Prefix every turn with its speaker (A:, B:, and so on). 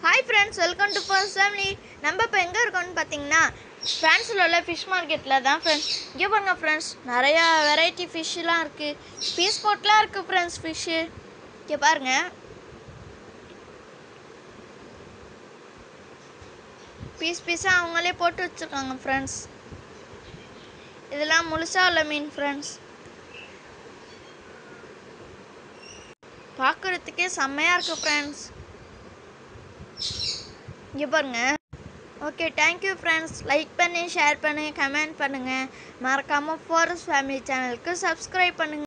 A: hi friends welcome to first family நம்ம இப்போ எங்கே இருக்கோம்னு பார்த்தீங்கன்னா ஃப்ரான்ஸில் உள்ள ஃபிஷ் மார்க்கெட்டில் தான் ஃப்ரெண்ட்ஸ் இங்கே பாருங்க ஃப்ரெண்ட்ஸ் நிறையா வெரைட்டி ஃபிஷ்ஷெலாம் இருக்குது பீஸ் போட்லாம் இருக்குது ஃப்ரெண்ட்ஸ் ஃபிஷ்ஷு இங்கே பாருங்க பீஸ் பீஸாக அவங்களே போட்டு வச்சுருக்காங்க ஃப்ரெண்ட்ஸ் இதெல்லாம் முழுசாக உள்ள மீன் ஃப்ரெண்ட்ஸ் பார்க்குறதுக்கே செம்மையாக இருக்குது ஃப்ரெண்ட்ஸ் இங்கே பாருங்க ஓகே தேங்க்யூ ஃப்ரெண்ட்ஸ் லைக் பண்ணி ஷேர் பண்ணி கமெண்ட் பண்ணுங்கள் மறக்காமல் ஃபோரஸ் ஃபேமிலி சேனலுக்கு சப்ஸ்கிரைப் பண்ணுங்கள்